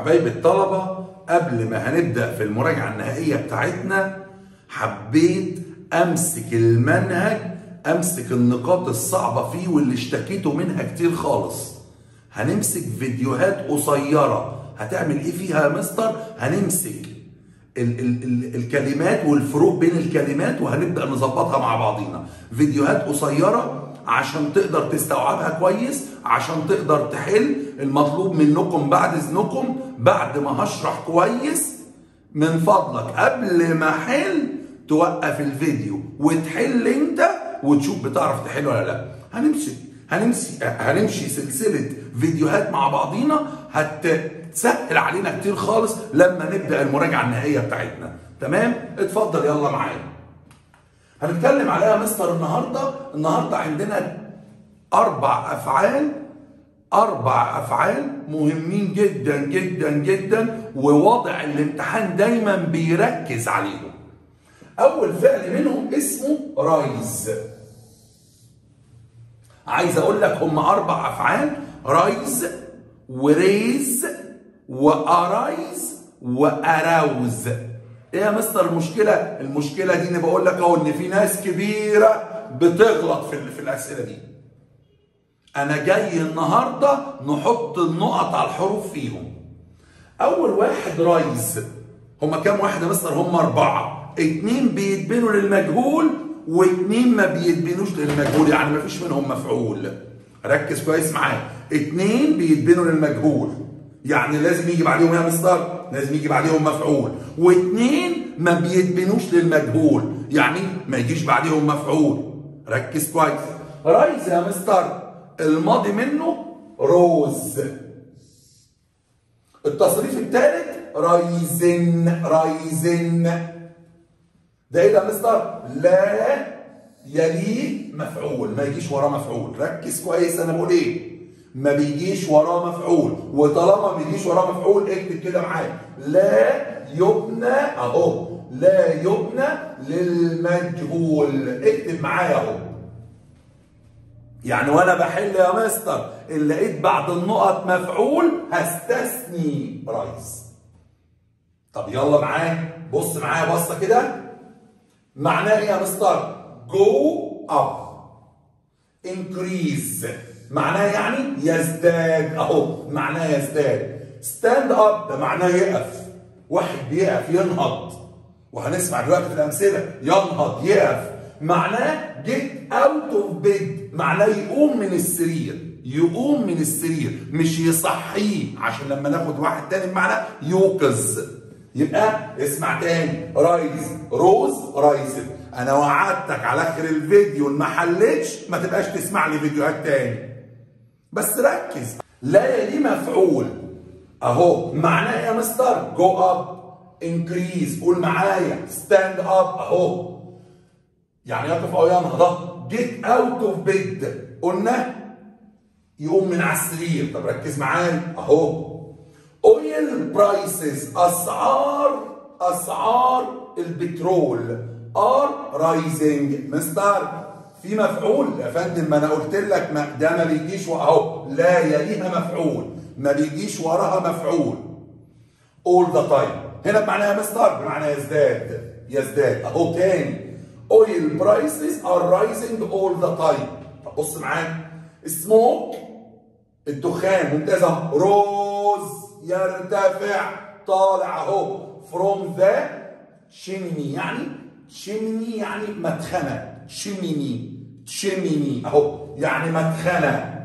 حبايب الطلبة قبل ما هنبدأ في المراجعة النهائية بتاعتنا حبيت أمسك المنهج أمسك النقاط الصعبة فيه واللي اشتكيته منها كتير خالص هنمسك فيديوهات قصيرة هتعمل ايه فيها يا مستر هنمسك ال ال ال الكلمات والفروق بين الكلمات وهنبدأ نظبطها مع بعضينا فيديوهات قصيرة عشان تقدر تستوعبها كويس عشان تقدر تحل المطلوب منكم بعد اذنكم بعد ما هشرح كويس من فضلك قبل ما احل توقف الفيديو وتحل انت وتشوف بتعرف تحل ولا لا هنمشي هنمشي هنمشي سلسله فيديوهات مع بعضينا هتسهل علينا كتير خالص لما نبدا المراجعه النهائيه بتاعتنا تمام اتفضل يلا معايا هنتكلم عليها مستر النهارده النهارده عندنا اربع افعال اربع افعال مهمين جدا جدا جدا ووضع الامتحان دايما بيركز عليهم اول فعل منهم اسمه رايز عايز اقول لك هم اربع افعال رايز وريز وارايز واراوز ايه يا مستر المشكله المشكله دي انا بقول لك اهو ان في ناس كبيره بتغلط في في الاسئله دي انا جاي النهارده نحط النقط على الحروف فيهم اول واحد رايز هما كام واحد يا مستر هما اربعه اتنين بيتبنوا للمجهول واتنين ما بيتبنوش للمجهول يعني ما فيش منهم مفعول ركز كويس معايا اتنين بيتبنوا للمجهول يعني لازم يجي بعديهم يا مستر لازم يجي بعديهم مفعول واثنين ما بيتبنوش للمجهول يعني ما يجيش بعديهم مفعول ركز كويس رايز يا مستر الماضي منه روز التصريف الثالث رايزن رايزن ده ايه ده يا مستر لا يليه مفعول ما يجيش وراه مفعول ركز كويس انا بقول ايه ما بيجيش وراه مفعول وطالما ما بيجيش وراه مفعول اكتب كده معايا لا يبنى اهو لا يبنى للمجهول اكتب معايا اهو يعني وانا بحل يا مستر اللي لقيت بعد النقط مفعول هستثني رايس طب يلا معايا بص معايا بصه كده معناه ايه يا مستر جو اب increase معناه يعني يزداد اهو معناه يزداد ستاند اب ده معناه يقف واحد بيقف ينهض وهنسمع دلوقتي في الامثله ينهض يقف معناه جيت اوت اوف بيد معناه يقوم من السرير يقوم من السرير مش يصحيه عشان لما ناخد واحد تاني بمعنى يوقظ يبقى اسمع تاني رايز روز رايزن انا وعدتك على اخر الفيديو ما حلتش ما تبقاش تسمع لي فيديوهات تاني بس ركز لا يلي مفعول اهو معناه يا مستر جو اب انكريز قول معايا ستاند اب اهو يعني يقف او ينهض جيت اوت اوف بيد قلنا يقوم من على السرير طب ركز معايا اهو اويل برايسز اسعار اسعار البترول ار رايزنج مستر في مفعول يا فندم ما انا قلت لك ما ده ما بيجيش اهو لا يليها مفعول ما بيجيش وراها مفعول all the time هنا بمعنى مستر بمعنى يزداد يزداد اهو تاني oil prices are rising all the time طب بص معايا سموك الدخان ممتازة روز يرتفع طالع اهو from the chimney يعني chimney يعني مدخنة chimney chimney اهو يعني مدخنة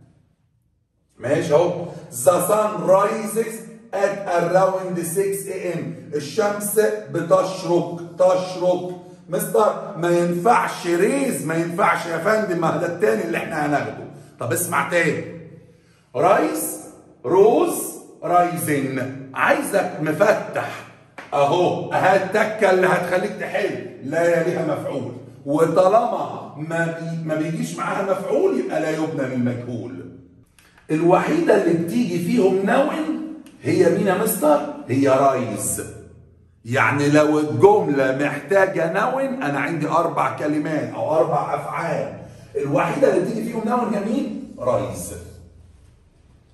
ماشي اهو the sun rises at around 6 a.m. الشمس بتشرق تشرق مستر ما ينفعش ريز ما ينفعش يا فندم ما ده التاني اللي احنا هناخده طب اسمع تاني رايز روز رايزن عايزك مفتح اهو اهي التكه اللي هتخليك تحل لا يليها مفعول وطالما ما بي ما بيجيش معاها مفعول يبقى لا يبنى للمجهول الوحيده اللي بتيجي فيهم نون هي مين يا مستر هي رايز يعني لو الجمله محتاجه نون انا عندي اربع كلمات او اربع افعال الوحيده اللي بتيجي فيهم نون هي مين رايز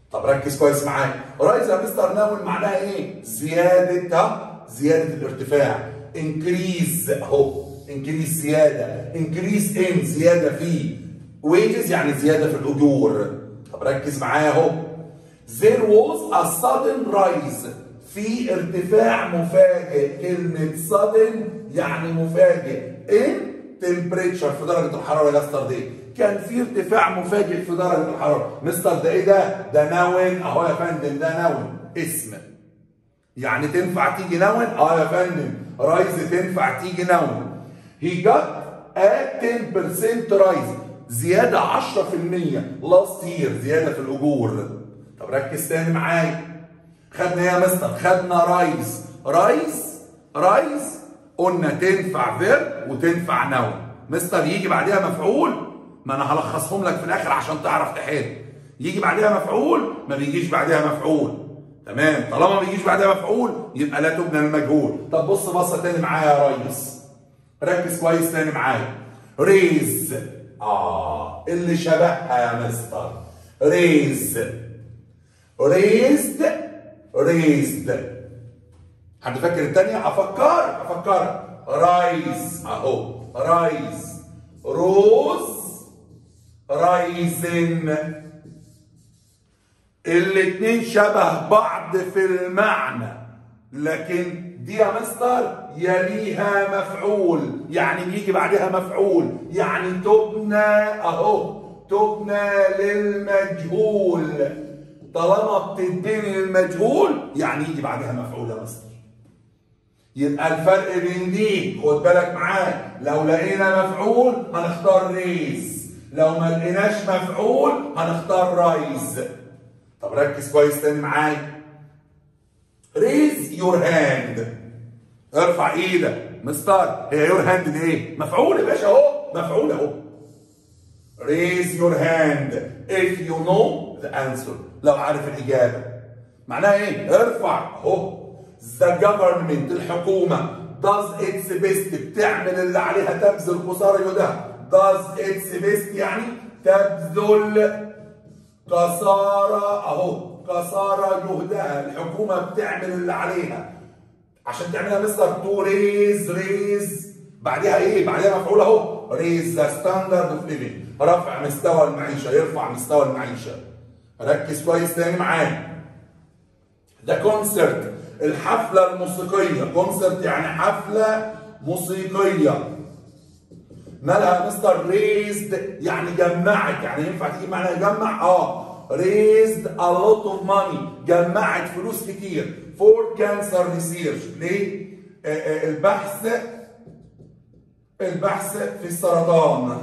طب ركز كويس معايا رايز يا مستر ناون معناها ايه زياده ها زياده الارتفاع انكريز اهو انكريز زياده انكريز ان زياده في ويجز يعني زياده في الاجور طب ركز معايا اهو there was a sudden rise في ارتفاع مفاجئ كلمة sudden يعني مفاجئ in temperature في درجة الحرارة yesterday كان في ارتفاع مفاجئ في درجة الحرارة مستر ده ايه ده؟ ده نون اهو يا فندم ده نون اسم يعني تنفع تيجي نون؟ اه يا فندم رايز تنفع تيجي نون he got a 10% rise زيادة 10% last year زيادة في الأجور طب ركز تاني معايا خدنا ايه يا مستر؟ خدنا رايز رايز رايز قلنا تنفع فير وتنفع نون مستر يجي بعدها مفعول ما انا هلخصهم لك في الاخر عشان تعرف تحل يجي بعدها مفعول ما بيجيش بعدها مفعول تمام طالما ما بيجيش بعدها مفعول يبقى لا تبنى المجهول طب بص بصه تاني معايا يا ريس ركز كويس تاني معايا ريز اه اللي شبهها يا مستر ريز ريزد ريزد حد فاكر التانية؟ أفكر أفكر رايز أهو رايز روز رايزن الاتنين شبه بعض في المعنى لكن دي يا مستر يليها مفعول يعني بيجي بعدها مفعول يعني تبنى اهو تبنى للمجهول طالما بتتبني للمجهول يعني يجي بعدها مفعول يا مستر يبقى الفرق بين دي خد بالك معايا لو لقينا مفعول هنختار ريز لو ما لقيناش مفعول هنختار رايز طب ركز كويس تاني معايا ريز يور هاند ارفع ايدك مستر هي يور هاند دي ايه مفعول يا باشا اهو مفعول اهو raise your hand if you know the answer لو عارف الإجابة معناها إيه؟ ارفع أهو the government الحكومة does its best بتعمل اللي عليها تبذل قصارى يدها does its best يعني تبذل قصارى أهو قصارى جهدها الحكومة بتعمل اللي عليها عشان تعملها مستر تو ريز ريز بعدها ايه؟ بعدها مفعول اهو ريز ذا ستاندرد اوف ليفنج رفع مستوى المعيشه يرفع مستوى المعيشه ركز كويس تاني معايا ده كونسرت الحفله الموسيقيه كونسرت يعني حفله موسيقيه مالها يا مستر ريزد يعني جمعت يعني ينفع تيجي معنى يجمع اه ريزد a lot of money جمعت فلوس كتير for cancer research ليه؟ آه آه البحث البحث في السرطان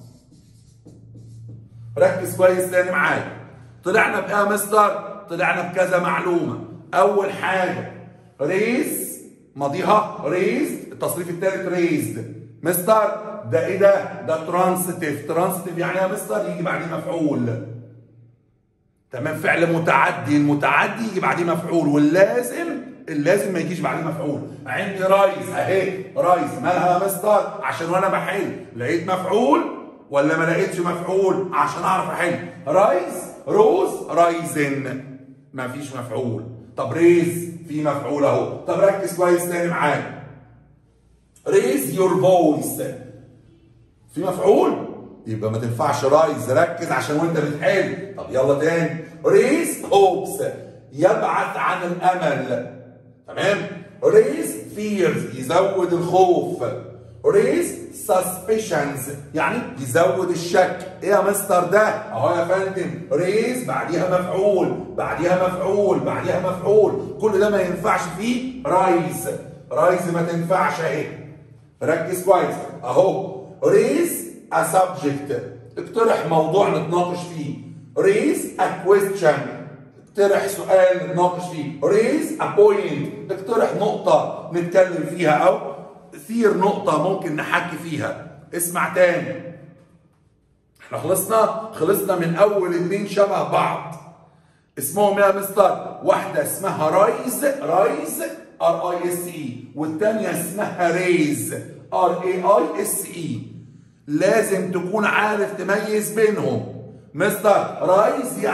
ركز كويس تاني معايا طلعنا بايه يا مستر طلعنا بكذا معلومه اول حاجه ريز ماضيها ريز التصريف الثالث ريزد مستر ده ايه ده ده ترانستيف ترانستيف يعني يا مستر يجي بعديه مفعول تمام فعل متعدي المتعدي يجي بعديه مفعول واللازم اللازم ما يجيش بعديه مفعول عندي رايز اهي رايز مالها يا مستر عشان وانا بحل لقيت مفعول ولا ما لقيتش مفعول عشان اعرف احل رايز روز رايزن ما فيش مفعول طب ريز في مفعول اهو طب ركز كويس تاني معايا ريز يور فويس في مفعول يبقى ما تنفعش رايز ركز عشان وانت بتحل طب يلا تاني ريز هوبس يبعث عن الامل تمام ريز فيرز يزود الخوف ريز سسبشنز يعني يزود الشك ايه يا مستر ده اهو يا فندم ريز بعديها مفعول بعديها مفعول بعديها مفعول كل ده ما ينفعش فيه رايز رايز ما تنفعش اهي ركز كويس اهو ريز ا سبجكت اقترح موضوع نتناقش فيه ريز ا كويستشن اقترح سؤال نتناقش فيه ريز ا بوينت اقترح نقطة نتكلم فيها او ثير نقطة ممكن نحكي فيها اسمع تاني احنا خلصنا خلصنا من اول اتنين شبه بعض اسمهم يا مستر واحدة اسمها رايز رايز ار اي اس اي والتانية اسمها ريز ار اي اي اس اي لازم تكون عارف تميز بينهم مستر رايز يعني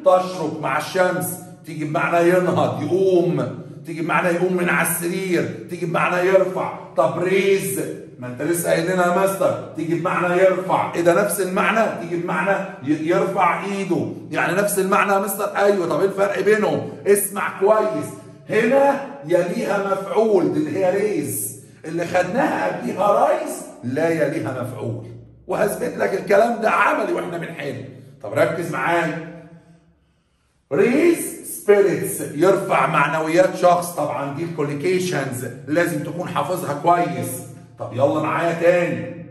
تشرق مع الشمس تيجي بمعنى ينهض يقوم تيجي بمعنى يقوم من على السرير تيجي بمعنى يرفع طب ريز ما انت لسه قايل لنا يا مستر تيجي بمعنى يرفع ايه ده نفس المعنى تيجي بمعنى ي- يرفع ايده يعني نفس المعنى يا مستر ايوه طب ايه الفرق بينهم اسمع كويس هنا يليها مفعول دي اللي هي ريز اللي خدناها قبليها رايز لا يليها مفعول وهثبت لك الكلام ده عملي واحنا بنحل طب ركز معايا ريز سبيريتس يرفع معنويات شخص طبعا دي الكوليكيشنز لازم تكون حافظها كويس طب يلا معايا تاني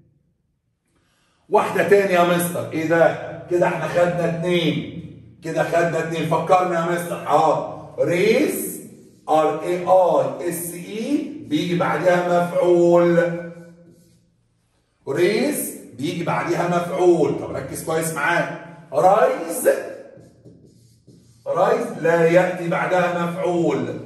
واحدة تاني يا مستر ايه ده كده احنا خدنا اتنين كده خدنا اتنين فكرنا يا مستر حاضر ريز ار اي اي اس اي بيجي بعدها مفعول ريز بيجي بعديها مفعول طب ركز كويس معايا رايز رايز لا يأتي بعدها مفعول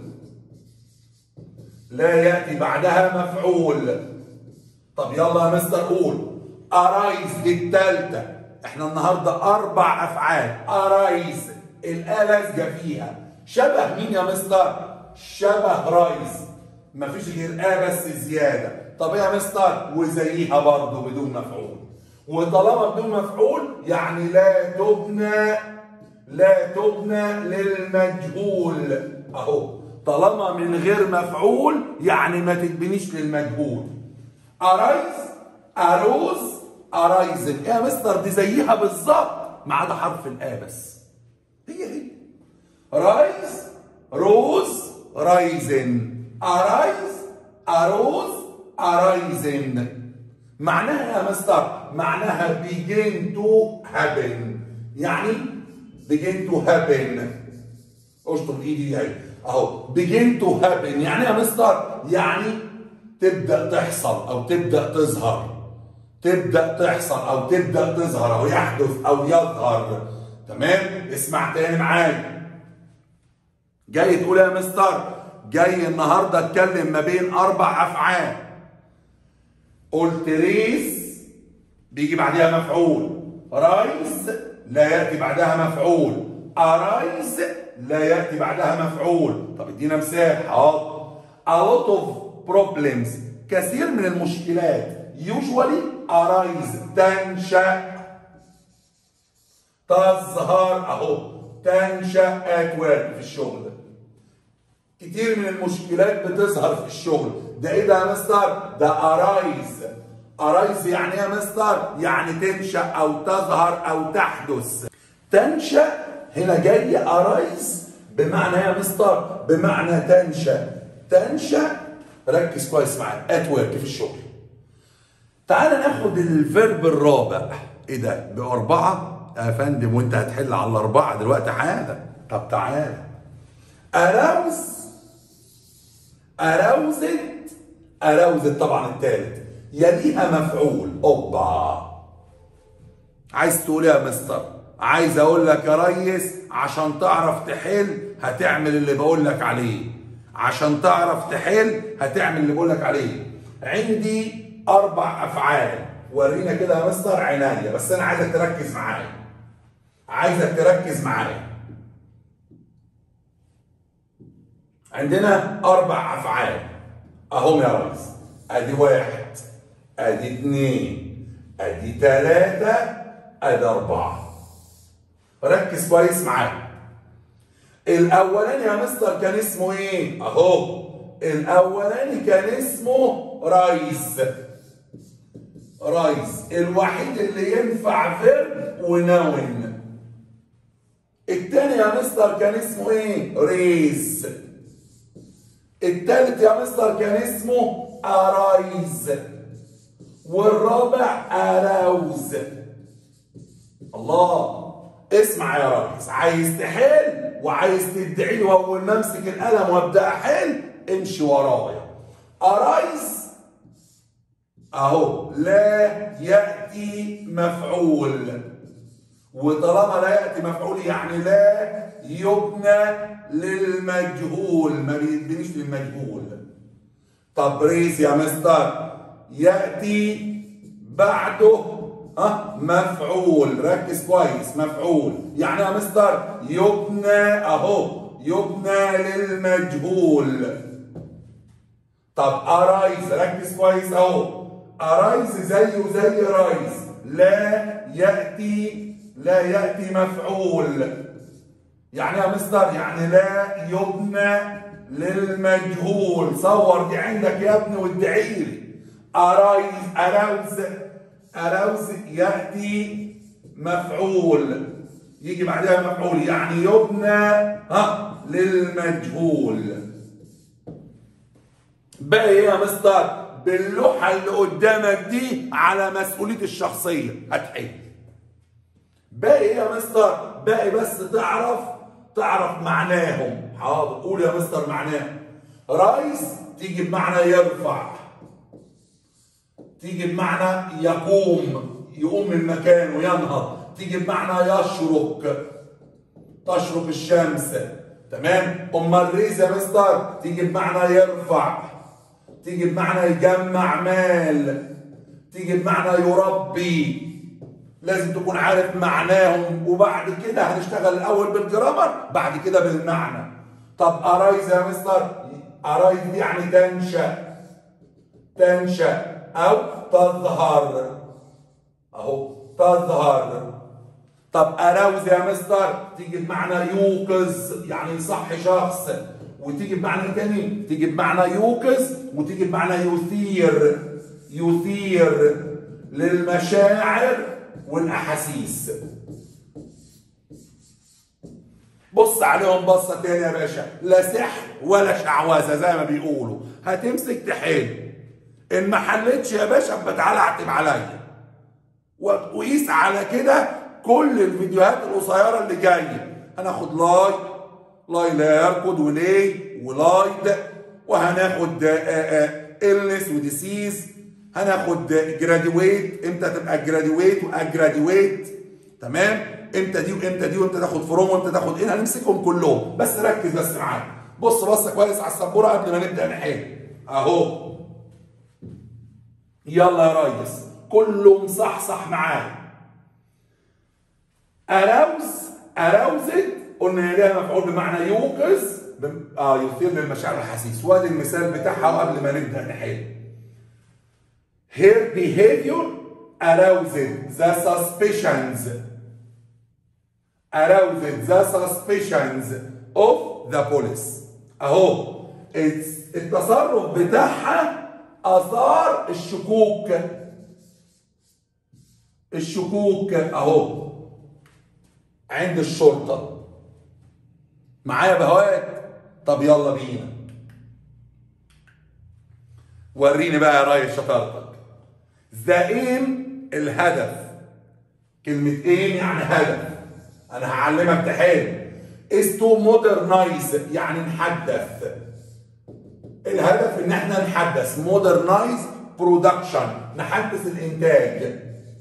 لا يأتي بعدها مفعول طب يلا يا مستر قول أرايز دي التالتة احنا النهاردة أربع أفعال أرايز الآ لازجة فيها شبه مين يا مستر؟ شبه رايز مفيش غير آ بس زيادة طب يا مستر وزيها برضه بدون مفعول وطالما بدون مفعول يعني لا تبنى لا تبنى للمجهول اهو طالما من غير مفعول يعني ما تتبنيش للمجهول ارايز اروز ارايزن ايه يا مستر دي زيها بالظبط ما عدا حرف الآ بس هي هي رايز روز رايزن ارايز اروز ارايزن معناها يا مستر معناها begin to happen يعني begin to happen اشطب ايدي دي اهي اهو begin to happen يعني يا مستر يعني تبدا تحصل او تبدا تظهر تبدا تحصل او تبدا تظهر او يحدث او يظهر تمام اسمع تاني معايا جاي تقول يا مستر جاي النهارده اتكلم ما بين اربع افعال قلت ريس بيجي بعدها مفعول رايس لا ياتي بعدها مفعول ارايس لا ياتي بعدها مفعول طب ادينا مثال حاضر a lot of problems كثير من المشكلات usually arise تنشأ تظهر اهو تنشأ at work في الشغل كتير من المشكلات بتظهر في الشغل ده ايه ده يا مستر ده ارايز ارايز يعني ايه يا مستر يعني تنشا او تظهر او تحدث تنشا هنا جاي ارايز بمعنى إيه يا مستر بمعنى تنشا تنشا ركز كويس معايا ات ورك في الشغل تعال ناخد الفيرب الرابع ايه ده باربعه يا فندم وانت هتحل على الاربعه دلوقتي حالا طب تعالى اراوز اراوزت اراوزت طبعا الثالث يليها مفعول اوبا عايز تقول يا مستر عايز اقول لك يا ريس عشان تعرف تحل هتعمل اللي بقول لك عليه عشان تعرف تحل هتعمل اللي بقول لك عليه عندي اربع افعال ورينا كده يا مستر عينيا بس انا عايزك تركز معايا عايزك تركز معايا عندنا اربع افعال اهم يا ريس ادي واحد ادي اتنين ادي تلاتة ادي اربعة ركز كويس معايا الاولاني يا مستر كان اسمه ايه اهو الاولاني كان اسمه رايز رايز الوحيد اللي ينفع فيرب ونون التاني يا مستر كان اسمه ايه ريز التالت يا مستر كان اسمه ارايز والرابع اراوز الله اسمع يا ريس عايز تحل وعايز تدعي لي واول ما امسك القلم وابدا احل امشي ورايا ارايز اهو لا ياتي مفعول وطالما لا ياتي مفعول يعني لا يبنى للمجهول ما بيتبنيش للمجهول طب ريس يا مستر ياتي بعده ها مفعول ركز كويس مفعول يعني يا مستر يبنى اهو يبنى للمجهول طب ارايز ركز كويس اهو ارايز زيه زي رايز لا ياتي لا ياتي مفعول يعني يا مستر يعني لا يبنى للمجهول صور دي عندك يا ابني وادعي لي ارايز اراوز اراوز ياتي مفعول يجي بعدها مفعول يعني يبنى ها للمجهول بقى ايه يا مستر باللوحه اللي قدامك دي على مسؤوليه الشخصيه هتحل باقي ايه يا مستر باقي بس تعرف تعرف معناهم حاضر قول يا مستر معناهم رايز تيجي بمعنى يرفع تيجي بمعنى يقوم يقوم من مكانه ينهض تيجي بمعنى يشرق تشرق الشمس تمام امال ريز يا مستر تيجي بمعنى يرفع تيجي بمعنى يجمع مال تيجي بمعنى يربي لازم تكون عارف معناهم وبعد كده هنشتغل الاول بالجرامر بعد كده بالمعنى طب ارايز يا مستر ارايز دي يعني تنشا تنشا او تظهر اهو تظهر طب اراوز يا مستر تيجي بمعنى يوقظ يعني يصحي شخص وتيجي بمعنى تاني تيجي بمعنى يوقظ وتيجي بمعنى يثير يثير للمشاعر والاحاسيس بص عليهم بصه تاني يا باشا لا سحر ولا شعوذه زي ما بيقولوا هتمسك تحل ان ما حلتش يا باشا فتعالى اعتب عليا وقيس على كده كل الفيديوهات القصيره اللي جايه هناخد لاي لاي لا يركض ولي ولايد وهناخد النس وديسيز هناخد جراديويت امتى تبقى جراديويت واجراديويت تمام امتى دي وامتى دي وامتى تاخد فروم وامتى تاخد ان هنمسكهم كلهم بس ركز بس معايا بص بصه كويس على السبوره قبل ما نبدا نحل اهو يلا يا ريس كله مصحصح معايا اراوز اراوزت قلنا ليها مفعول بمعنى يوقظ اه يثير للمشاعر والحسيس وادي المثال بتاعها قبل ما نبدا نحل her behavior aroused the suspicions aroused the suspicions of the police اهو التصرف بتاعها اثار الشكوك الشكوك اهو عند الشرطه معايا بهوات طب يلا بينا وريني بقى يا ريس شطارتك ذا ايم الهدف كلمة ايم يعني هدف انا هعلمك تحل is to modernize يعني نحدث الهدف ان احنا نحدث modernize production نحدث الانتاج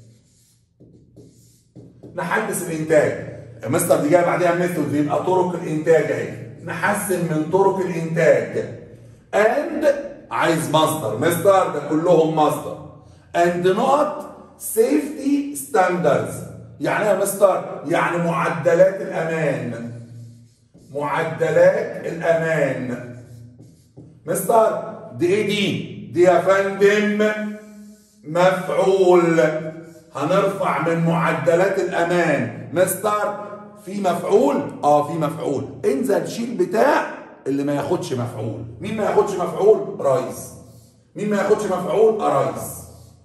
نحدث الانتاج مستر دي جايه بعديها ميثود يبقى طرق الانتاج اهي نحسن من طرق الانتاج and عايز مصدر مصدر ده كلهم مصدر and not safety standards يعني يا مستر يعني معدلات الامان معدلات الامان مستر دي ايه دي دي يا فندم مفعول هنرفع من معدلات الامان مستر في مفعول اه في مفعول انزل شيل بتاع اللي ما ياخدش مفعول مين ما ياخدش مفعول رايس مين ما ياخدش مفعول رايس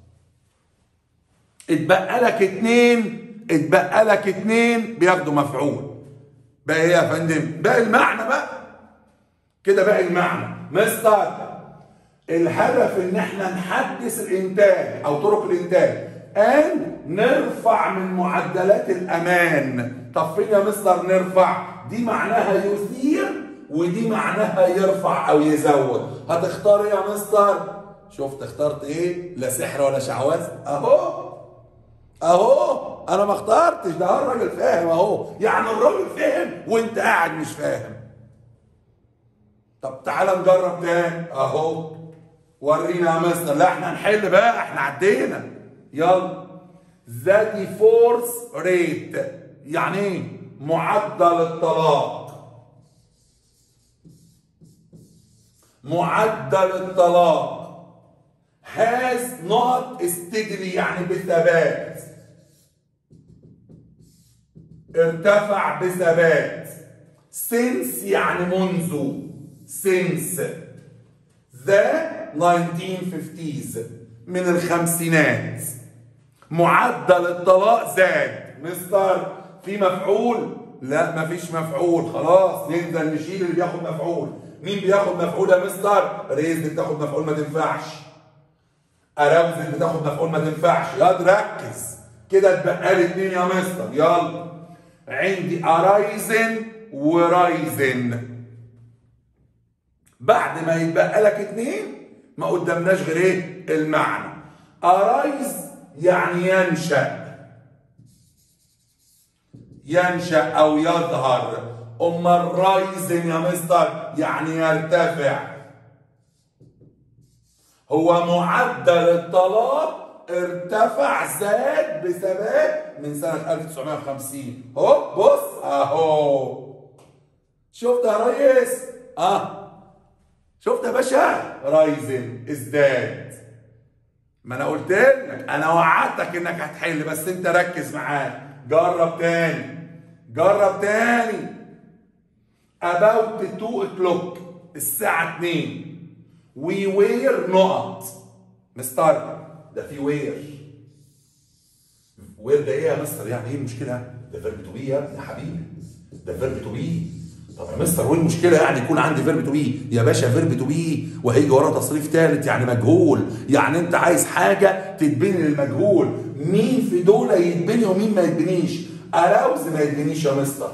اتبقى لك اتنين اتبقى لك اتنين بياخدوا مفعول بقى ايه يا فندم بقى المعنى بقى كده بقى المعنى مستر الهدف ان احنا نحدث الانتاج او طرق الانتاج ان نرفع من معدلات الامان طب فين يا مستر نرفع دي معناها يثير ودي معناها يرفع او يزود هتختار ايه يا مستر شفت اخترت ايه لا سحر ولا شعوذه اهو اهو انا ما اخترتش ده الراجل فاهم اهو يعني الراجل فاهم وانت قاعد مش فاهم طب تعالى نجرب تاني اهو ورينا يا مستر لا احنا هنحل بقى احنا عدينا يلا ذا ديفورس ريت يعني ايه معدل الطلاق معدل الطلاق has not steadily يعني بثبات ارتفع بثبات since يعني منذ since the 1950s من الخمسينات معدل الطلاق زاد مستر في مفعول لا مفيش مفعول خلاص نقدر نشيل اللي بياخد مفعول مين بياخد مفعول يا مستر ريز بتاخد مفعول ما تنفعش اراوزل بتاخد مفعول ما تنفعش يا ركز كده اتبقى لي اتنين يا مستر يلا عندي ارايزن ورايزن بعد ما يتبقى لك اتنين ما قدامناش غير ايه المعنى ارايز يعني ينشأ ينشأ او يظهر اما الرايزن يا مستر يعني يرتفع هو معدل الطلاق ارتفع زاد بثبات من سنة 1950 اهو بص اهو شفت يا ريس اه شفت يا باشا رايزن ازداد ما انا قلت لك انا وعدتك انك هتحل بس انت ركز معايا جرب تاني جرب تاني about 2 o'clock الساعة 2 we were نقط مستر ده في وير وير ده ايه يا مستر يعني ايه المشكلة؟ ده فيرب تو بي يا حبيبي ده فيرب تو بي طب يا مستر وايه المشكلة يعني يكون عندي فيرب تو بي؟ يا باشا فيرب تو بي وهيجي وراه تصريف ثالث يعني مجهول، يعني أنت عايز حاجة تتبني للمجهول، مين في دول يتبني ومين ما يتبنيش؟ أراوز ما يتبنيش يا مستر.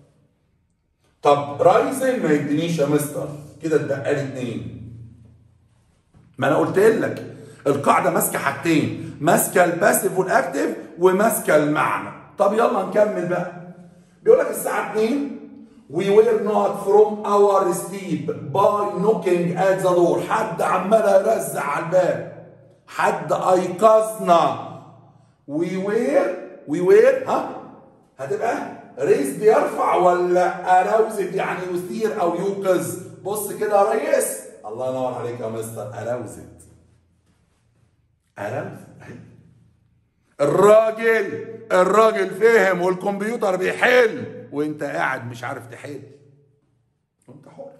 طب رايزن ما يتبنيش يا مستر، كده اتبقى لي اتنين. ما أنا قلت لك القاعدة ماسكة حاجتين، ماسكة الباسيف والأكتف وماسكة المعنى. طب يلا نكمل بقى. بيقول لك الساعة 2 We were not from our sleep by knocking at the door. حد عمال يرزع على الباب. حد أيقظنا. We were we were ها هتبقى ريز يرفع ولا أراوزد يعني يثير أو يوقظ. بص كده يا ريس. الله ينور عليك يا مستر أراوزد. أراوزد الراجل الراجل فهم والكمبيوتر بيحل وانت قاعد مش عارف تحل وانت حر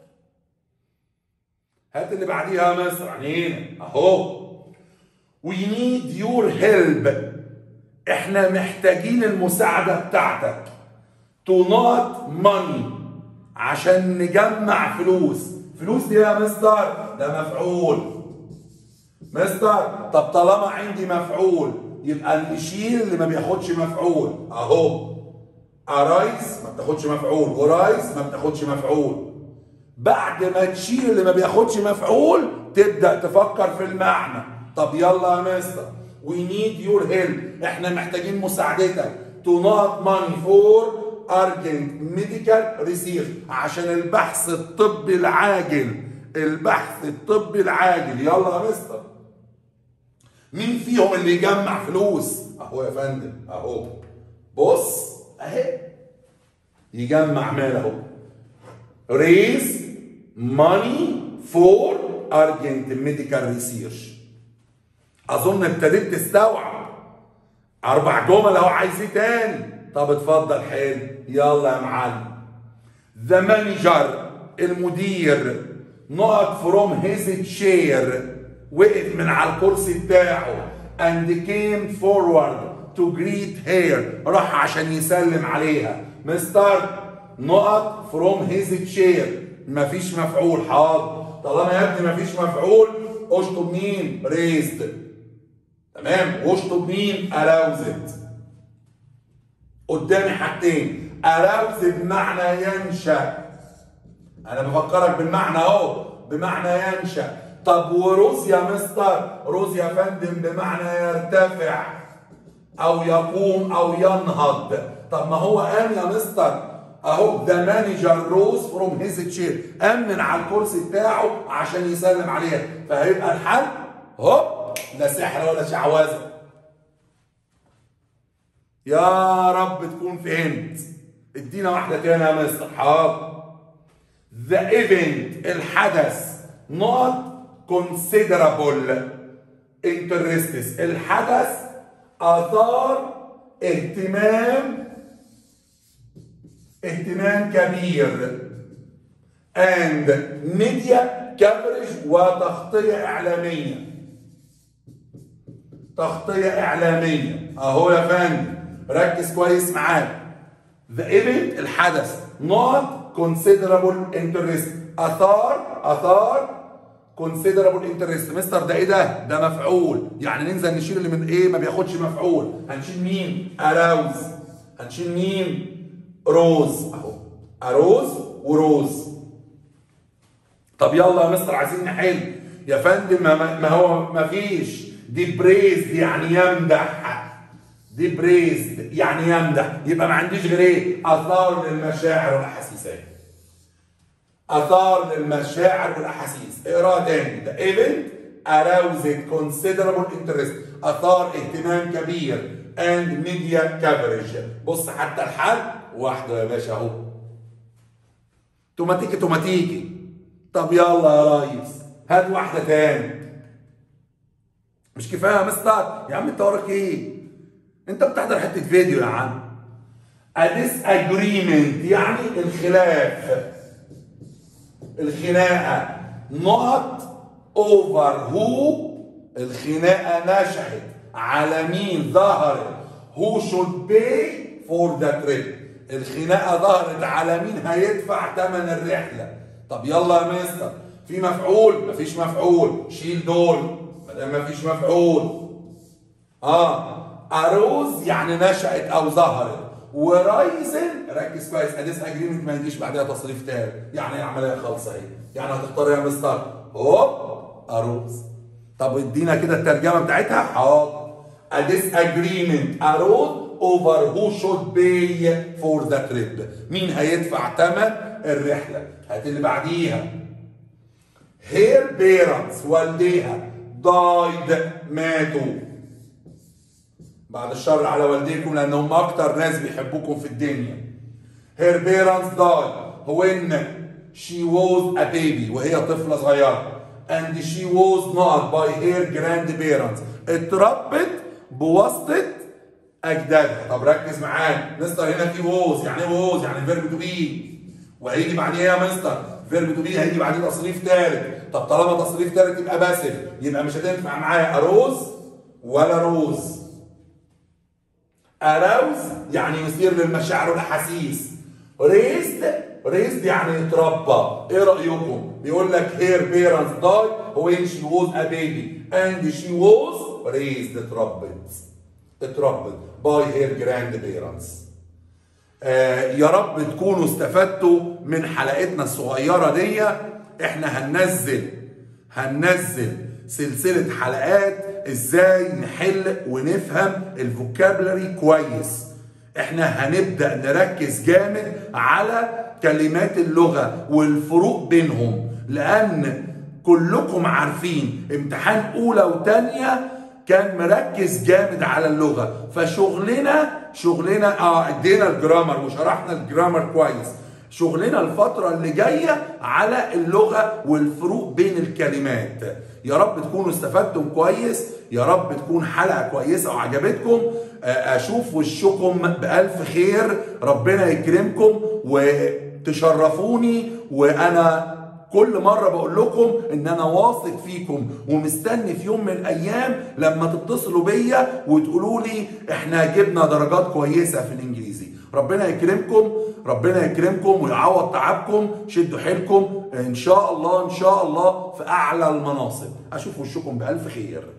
هات اللي بعديها يا مصر عنينا اهو we need your help احنا محتاجين المساعدة بتاعتك to not money عشان نجمع فلوس فلوس دي يا مستر ده مفعول مستر طب طالما عندي مفعول يبقى نشيل اللي ما بياخدش مفعول اهو ارايز ما بتاخدش مفعول ورايز ما بتاخدش مفعول بعد ما تشيل اللي ما بياخدش مفعول تبدا تفكر في المعنى طب يلا يا مستر وي نيد يور هيلب احنا محتاجين مساعدتك تو نوت ماني فور ارجنت ميديكال ريسيرش عشان البحث الطبي العاجل البحث الطبي العاجل يلا يا مستر مين فيهم اللي يجمع فلوس اهو يا فندم اهو بص اهي يجمع مال اهو ريز ماني فور ارجنت ميديكال ريسيرش اظن ابتديت تستوعب اربع جمل اهو عايز ايه تاني طب اتفضل حلو يلا يا معلم ذا مانجر المدير نقط فروم هيز تشير وقف من على الكرسي بتاعه and came forward to greet her راح عشان يسلم عليها مستر نقط from his chair مفيش مفعول حاضر طالما يا ابني مفيش مفعول اشطب مين raised تمام واشطب مين aroused قدامي حاجتين aroused بمعنى ينشأ انا بفكرك بالمعنى اهو بمعنى ينشأ طب وروز يا مستر روز يا فندم بمعنى يرتفع او يقوم او ينهض طب ما هو قام يا مستر اهو ذا مانجر روز فروم هيز تشير قام من على الكرسي بتاعه عشان يسلم عليها فهيبقى الحل هوب لا سحر ولا شعوذه يا رب تكون فهمت ادينا واحده تانية يا مستر حاضر the event الحدث not considerable interests الحدث اثار اهتمام اهتمام كبير and media coverage وتغطية إعلامية تغطية إعلامية أهو يا فندم ركز كويس معاك The event الحدث not considerable interest أثار أثار considerable interest مستر ده إيه ده؟ ده مفعول يعني ننزل نشيل اللي من إيه ما بياخدش مفعول هنشيل مين؟ أراوز هنشيل مين؟ روز أهو أروز وروز طب يلا يا مستر عايزين نحل يا فندم ما, ما هو ما فيش دي بريز يعني يمدح دي بريز يعني يمدح يبقى ما عنديش غير ايه اثار للمشاعر والاحاسيس اهي اثار للمشاعر والاحاسيس اقراها تاني ده ايفنت aroused considerable interest اثار اهتمام كبير and media coverage بص حتى الحل واحده يا باشا اهو توماتيكي توماتيكي طب يلا يا ريس هات واحدة تاني مش كفاية يا مستر يا عم انت وراك ايه؟ انت بتحضر حتة فيديو يا عم اديس اجريمنت يعني الخلاف الخناقة نقط اوفر هو الخناقة نشأت على مين ظهرت هو شود بي فور ذا تريب الخناقة ظهرت على مين هيدفع ثمن الرحلة طب يلا يا مستر في مفعول مفيش مفعول شيل دول ما دام مفيش مفعول اه اروز يعني نشأت او ظهرت ورايزن ركز كويس اديس اجريمنت ما يجيش بعدها تصريف تاني يعني العمليه خالصه اهي يعني هتختار يا مستر هوب اروز طب ادينا كده الترجمه بتاعتها حاضر اديس اجريمنت اروز اوفر هو شود بي فور ذا تريب مين هيدفع ثمن الرحله هات اللي بعديها هير بيرنتس والديها دايد ماتوا بعد الشر على والديكم لانهم اكتر ناس بيحبوكم في الدنيا هير بيرنتس داي هو ان شي ووز ا بيبي وهي طفله صغيره and she was not by her grandparents اتربت بواسطه اجدادها طب ركز معايا مستر هنا في ووز يعني ايه ووز يعني فيرب تو بي وهيجي بعديه يا مستر فيرب تو بي هيجي بعديه تصريف ثالث طب طالما تصريف ثالث يبقى باسف يبقى مش هتنفع معايا اروز ولا روز اراوز يعني يثير للمشاعر والاحاسيس ريزد ريزد يعني يتربى ايه رايكم بيقول لك هير بيرنتس داي هو ان شي ووز ا بيبي اند شي ووز ريزد اتربت اتربت باي هير جراند بيرنتس آه يا رب تكونوا استفدتوا من حلقتنا الصغيره دي احنا هننزل هننزل سلسله حلقات ازاي نحل ونفهم الفوكابلري كويس احنا هنبدا نركز جامد على كلمات اللغه والفروق بينهم لان كلكم عارفين امتحان اولى وثانيه كان مركز جامد على اللغه فشغلنا شغلنا اه ادينا الجرامر وشرحنا الجرامر كويس شغلنا الفترة اللي جاية على اللغة والفروق بين الكلمات يا رب تكونوا استفدتم كويس يا رب تكون حلقة كويسة وعجبتكم أشوف وشكم بألف خير ربنا يكرمكم وتشرفوني وأنا كل مرة بقول لكم ان انا واثق فيكم ومستني في يوم من الايام لما تتصلوا بيا وتقولوا لي احنا جبنا درجات كويسة في الانجليزي ربنا يكرمكم ربنا يكرمكم ويعوض تعبكم شدوا حيلكم ان شاء الله ان شاء الله في اعلى المناصب اشوف وشكم بالف خير